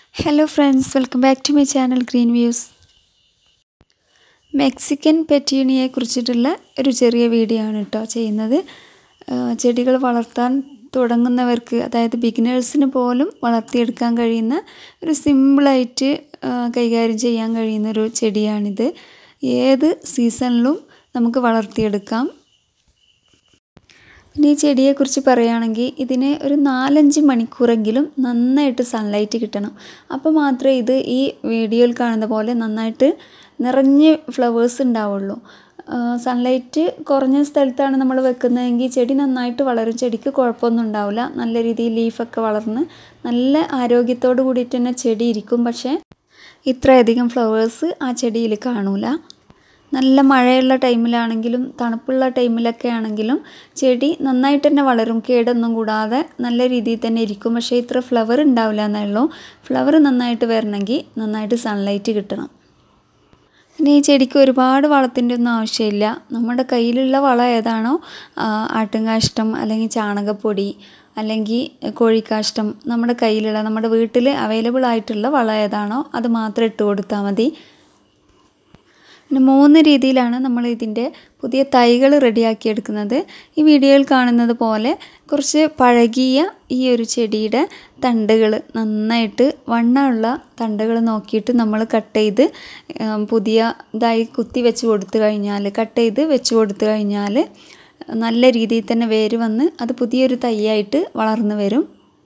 hello friends welcome back to my channel green views Mexican പെറ്റീണിയെ കുറിച്ചിട്ടുള്ള ഒരു ചെറിയ വീഡിയോ ആണ് കേട്ടോ ചെയ്യുന്നത് ചെടികൾ വളർത്താൻ തുടങ്ങുന്നവർക്ക് അതായത് ബിഗിനേഴ്സിന് പോലും വളർത്തിയെടുക്കാൻ കഴിയുന്ന ഒരു സിമ്പിളായിട്ട് കൈകാര്യം ചെയ്യാൻ കഴിയുന്ന ഒരു ചെടിയാണിത് ഏത് സീസണിലും നമുക്ക് വളർത്തിയെടുക്കാം പിന്നെ ഈ ചെടിയെക്കുറിച്ച് പറയുകയാണെങ്കിൽ ഇതിന് ഒരു നാലഞ്ച് മണിക്കൂറെങ്കിലും നന്നായിട്ട് സൺലൈറ്റ് കിട്ടണം അപ്പോൾ മാത്രമേ ഇത് ഈ വീഡിയോയിൽ കാണുന്ന പോലെ നന്നായിട്ട് നിറഞ്ഞ് ഫ്ലവേഴ്സ് ഉണ്ടാവുള്ളൂ സൺലൈറ്റ് കുറഞ്ഞ സ്ഥലത്താണ് നമ്മൾ വെക്കുന്നതെങ്കിൽ ചെടി നന്നായിട്ട് വളരും ചെടിക്ക് കുഴപ്പമൊന്നും ഉണ്ടാവില്ല നല്ല രീതിയിൽ ലീഫൊക്കെ വളർന്ന് നല്ല ആരോഗ്യത്തോട് കൂടിയിട്ട് തന്നെ ചെടി ഇരിക്കും പക്ഷേ ഇത്രയധികം ഫ്ലവേഴ്സ് ആ ചെടിയിൽ കാണൂല നല്ല മഴയുള്ള ടൈമിലാണെങ്കിലും തണുപ്പുള്ള ടൈമിലൊക്കെ ആണെങ്കിലും ചെടി നന്നായിട്ട് തന്നെ വളരും കേടൊന്നും കൂടാതെ നല്ല രീതിയിൽ തന്നെ ഇരിക്കും പക്ഷേ ഇത്ര ഫ്ലവർ ഉണ്ടാവില്ല എന്നേ ഉള്ളൂ ഫ്ലവർ നന്നായിട്ട് വരണമെങ്കിൽ നന്നായിട്ട് സൺലൈറ്റ് കിട്ടണം പിന്നെ ഈ ചെടിക്ക് ഒരുപാട് വളത്തിൻ്റെ ഒന്നും ആവശ്യമില്ല നമ്മുടെ കയ്യിലുള്ള വളം ഏതാണോ ആട്ടുംകാഷ്ടം അല്ലെങ്കിൽ ചാണകപ്പൊടി അല്ലെങ്കിൽ കോഴിക്കാഷ്ടം നമ്മുടെ കയ്യിലുള്ള നമ്മുടെ വീട്ടിൽ അവൈലബിൾ ആയിട്ടുള്ള വളം ഏതാണോ അത് മാത്രം ഇട്ട് കൊടുത്താൽ മതി പിന്നെ മൂന്ന് രീതിയിലാണ് നമ്മൾ ഇതിൻ്റെ പുതിയ തൈകൾ റെഡിയാക്കി എടുക്കുന്നത് ഈ വീഡിയോയിൽ കാണുന്നത് പോലെ കുറച്ച് പഴകിയ ഈ ഒരു ചെടിയുടെ തണ്ടുകൾ നന്നായിട്ട് വണ്ണമുള്ള തണ്ടുകൾ നോക്കിയിട്ട് നമ്മൾ കട്ട് ചെയ്ത് പുതിയ ഇതായി കുത്തി വെച്ച് കൊടുത്തു കഴിഞ്ഞാൽ കട്ട് ചെയ്ത് വെച്ച് കൊടുത്തു കഴിഞ്ഞാൽ നല്ല രീതിയിൽ തന്നെ വേര് വന്ന് അത് പുതിയൊരു തൈയായിട്ട് വളർന്നു വരും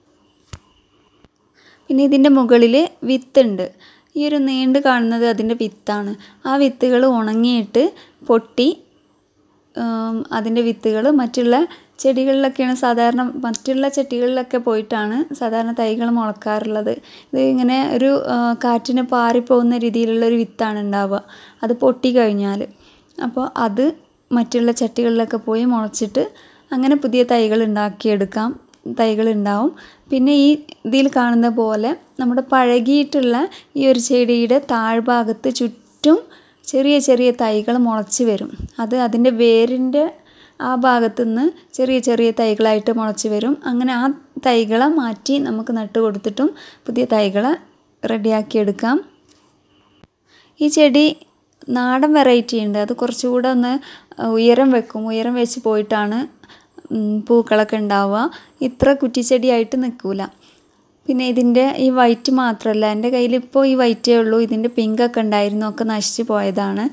പിന്നെ ഇതിൻ്റെ മുകളിൽ വിത്തുണ്ട് ഈ ഒരു നീണ്ട് കാണുന്നത് അതിൻ്റെ വിത്താണ് ആ വിത്തുകൾ ഉണങ്ങിയിട്ട് പൊട്ടി അതിൻ്റെ വിത്തുകൾ മറ്റുള്ള ചെടികളിലൊക്കെയാണ് സാധാരണ മറ്റുള്ള ചെടികളിലൊക്കെ പോയിട്ടാണ് സാധാരണ തൈകൾ മുളക്കാറുള്ളത് ഇത് ഇങ്ങനെ ഒരു കാറ്റിന് പാറിപ്പോകുന്ന രീതിയിലുള്ള ഒരു വിത്താണ് ഉണ്ടാവുക അത് പൊട്ടി കഴിഞ്ഞാൽ അപ്പോൾ അത് മറ്റുള്ള ചട്ടികളിലൊക്കെ പോയി മുളച്ചിട്ട് അങ്ങനെ പുതിയ തൈകൾ ഉണ്ടാക്കിയെടുക്കാം തൈകൾ ഉണ്ടാവും പിന്നെ ഈ ഇതിൽ കാണുന്ന പോലെ നമ്മുടെ പഴകിയിട്ടുള്ള ഈ ഒരു ചെടിയുടെ താഴ്ഭാഗത്ത് ചുറ്റും ചെറിയ ചെറിയ തൈകൾ മുളച്ച് വരും അത് അതിൻ്റെ വേരിൻ്റെ ആ ഭാഗത്തു നിന്ന് ചെറിയ ചെറിയ തൈകളായിട്ട് മുളച്ച് വരും അങ്ങനെ ആ തൈകളെ മാറ്റി നമുക്ക് നട്ട് കൊടുത്തിട്ടും പുതിയ തൈകളെ റെഡിയാക്കിയെടുക്കാം ഈ ചെടി നാടൻ വെറൈറ്റി ഉണ്ട് അത് കുറച്ചുകൂടെ ഒന്ന് ഉയരം വെക്കും ഉയരം വെച്ച് പോയിട്ടാണ് പൂക്കളൊക്കെ ഉണ്ടാവുക ഇത്ര കുറ്റിച്ചെടിയായിട്ട് നിൽക്കില്ല പിന്നെ ഇതിൻ്റെ ഈ വൈറ്റ് മാത്രമല്ല എൻ്റെ കയ്യിൽ ഇപ്പോൾ ഈ വൈറ്റേ ഉള്ളൂ ഇതിൻ്റെ പിങ്കൊക്കെ ഉണ്ടായിരുന്നു ഒക്കെ നശിച്ചു പോയതാണ്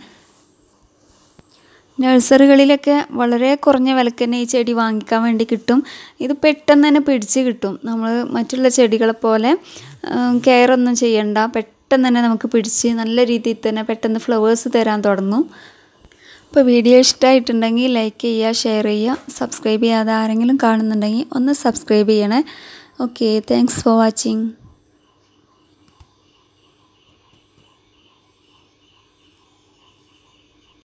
നഴ്സറികളിലൊക്കെ വളരെ കുറഞ്ഞ വിലക്ക് തന്നെ ഈ ചെടി വാങ്ങിക്കാൻ വേണ്ടി കിട്ടും ഇത് പെട്ടെന്ന് തന്നെ പിടിച്ച് കിട്ടും നമ്മൾ മറ്റുള്ള ചെടികളെ പോലെ കെയർ ഒന്നും ചെയ്യണ്ട പെട്ടെന്ന് തന്നെ നമുക്ക് പിടിച്ച് നല്ല രീതിയിൽ തന്നെ പെട്ടെന്ന് ഫ്ലവേഴ്സ് തരാൻ തുടങ്ങും അപ്പോൾ വീഡിയോ ഇഷ്ടമായിട്ടുണ്ടെങ്കിൽ ലൈക്ക് ചെയ്യുക ഷെയർ ചെയ്യുക സബ്സ്ക്രൈബ് ചെയ്യാതെ ആരെങ്കിലും കാണുന്നുണ്ടെങ്കിൽ ഒന്ന് സബ്സ്ക്രൈബ് ചെയ്യണേ ഓക്കെ താങ്ക്സ് ഫോർ വാച്ചിങ്